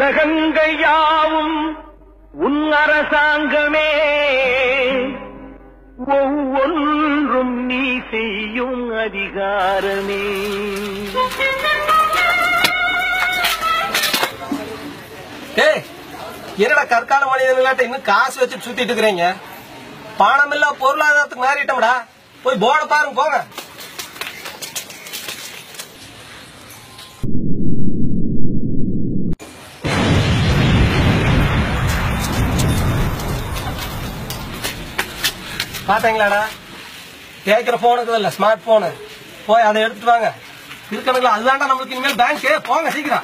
உலகங்கள் யாவும் உன் அரசாங்கமே ஒவ்வொன்றும் நீ செய்யும் அதிகாரமே டேய் என்னடா கற்கால மனிதர்களாட்ட இன்னும் காசு வச்சு சுத்திட்டு இருக்கிறீங்க பணம் இல்ல பொருளாதாரத்துக்கு மாறிட்டோம்டா போய் போர்டை பாருங்க போங்க பாத்தீங்களாடா கேட்கிற போனுக்கு இல்ல ஸ்மார்ட் போனு போய் அதை எடுத்துட்டு வாங்க இருக்கணுங்களா அதுதான்டா நம்மளுக்கு இனிமேல் பேங்க் போங்க சீக்கிரம்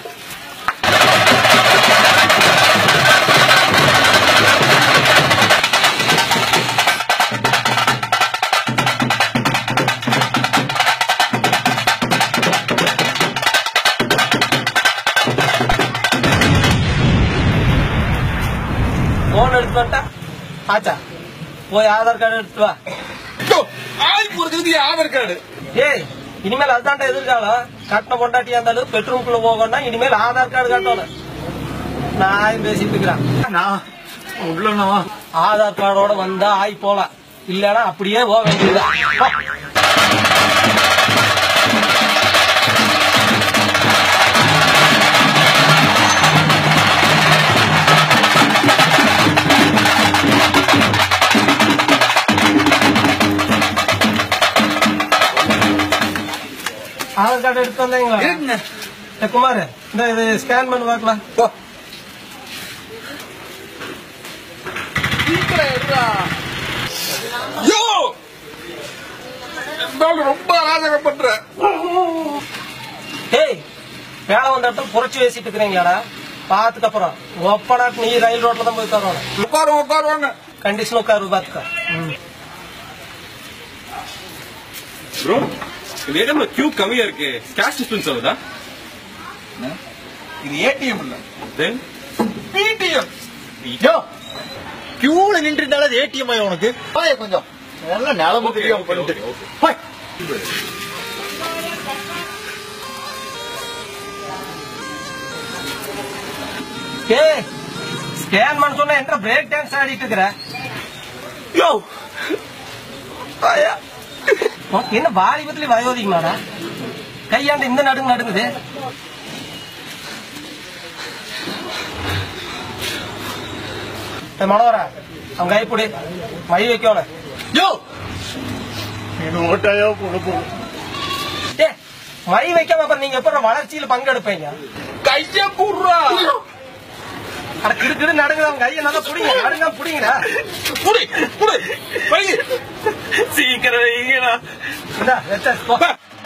போன் எடுத்து வந்துட்டா ஆச்சா போய் ஆதார் கார்டு எடுத்து வா ஆய் போறதுக்கு ஆதார் கார்டு ஏய் இனிமேல் அதுதான்டா எதிர்காலம் கட்டின பொண்டாட்டியா இருந்தாலும் பெட்ரூம்குள்ள போகணும்னா இனிமேல் ஆதார் கார்டு காட்டணும் நான் பேசிட்டு இருக்கிறேன் நான் உள்ளண்ணா ஆதார் கார்டோட வந்தா ஆய் போலாம் இல்லனா அப்படியே போக வேண்டியது ஆதார் கார்டு எடுத்து வந்தீங்களா இருக்குங்க ஏ, குமார் இந்த இது ஸ்கேன் பண்ணி பார்க்கலாம் போ சீக்கிரம் எடுறா யோ இருந்தாலும் ரொம்ப அராஜகம் பண்ற ஏய் வேலை வந்த இடத்துல புரட்சி பேசிட்டு இருக்கிறீங்களாடா பாத்துக்கு அப்புறம் ஒப்பனா நீ ரயில் ரோட்ல தான் போய் தரணும் உட்காரு உட்காருவாங்க கண்டிஷன் உட்காரு பாத்துக்க ப்ரோ இந்த ஏடிஎம்ல கியூ கம்மியா இருக்கு கேஷ் டிஸ்பென்ஸ் ஆகுதா இது ஏடிஎம் இல்ல தென் பிடிஎம் யோ கியூல நின்று இருந்தாலும் அது ஏடிஎம் ஆகும் உனக்கு பாய கொஞ்சம் நல்லா நிலம தெரியாம பண்ணிட்டு போய். ஏய் ஸ்கேன் பண்ண சொன்னா என்ற பிரேக் டான்ஸ் ஆடிட்டு இருக்கிற யோ உனக்கு என்ன வாலிபத்துல வயோதிகமாடா கையாண்டு இந்த நடுங்க நடுங்குது ஏய், மனோகரா அவன் கைப்பிடி மை வைக்கணும் யோ இன்னும் ஓட்டாயா போட போகும் ஏ மை வைக்காம அப்புறம் நீங்க எப்ப வளர்ச்சியில பங்கெடுப்பீங்க கைய கூடுறா அட கிடு கிடு நடுங்குது அவன் கையை நல்லா புடிங்க நடுங்க புடிங்கடா புடி புடி வை சீக்கிரம் வைங்கடா இந்தா வச்சா போ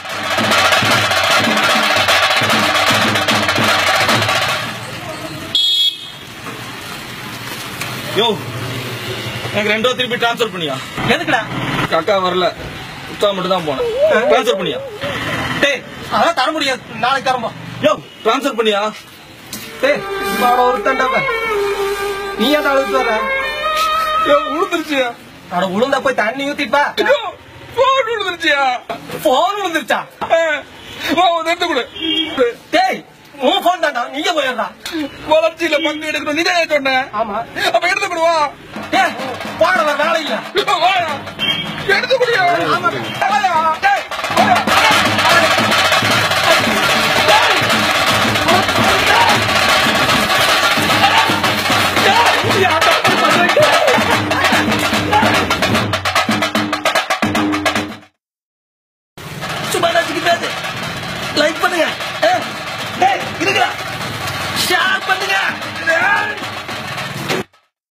யோ எனக்கு ரெண்டோ திருப்பி ட்ரான்ஸ்ஃபர் பண்ணியா எதுக்குடா அக்கா வரல உத்தா மட்டும் தான் போனேன் ட்ரான்ஸ்ஃபர் பண்ணியா டேய் அதான் தர முடியாது நாளைக்கு தரம்போ யோ ட்ரான்ஸ்ஃபர் பண்ணியா டேய் இப்ப அவன ஒருத்தன்டா நீ ஏன் அழுத்து வர யோ உளுந்துருச்சியா அட உளுந்தா போய் தண்ணி ஊத்திப்பா யோ போன் உளுந்துருச்சியா போன் விழுந்துருச்சா வா ஒரு எடுத்து கொடு டேய் உன் போன் தான்டா நீங்க போயிடுறா வளர்ச்சியில பங்கு எடுக்கணும் நீ தான் சொன்ன ஆமா அப்ப எடுத்து கொடு வா டேய் போட வர வேலை இல்ல யோ, வாயா எடுத்து கொடியா வாயா டேய் வாயா சும்மா நினைச்சுக்கிட்டாது லைக் பண்ணுங்க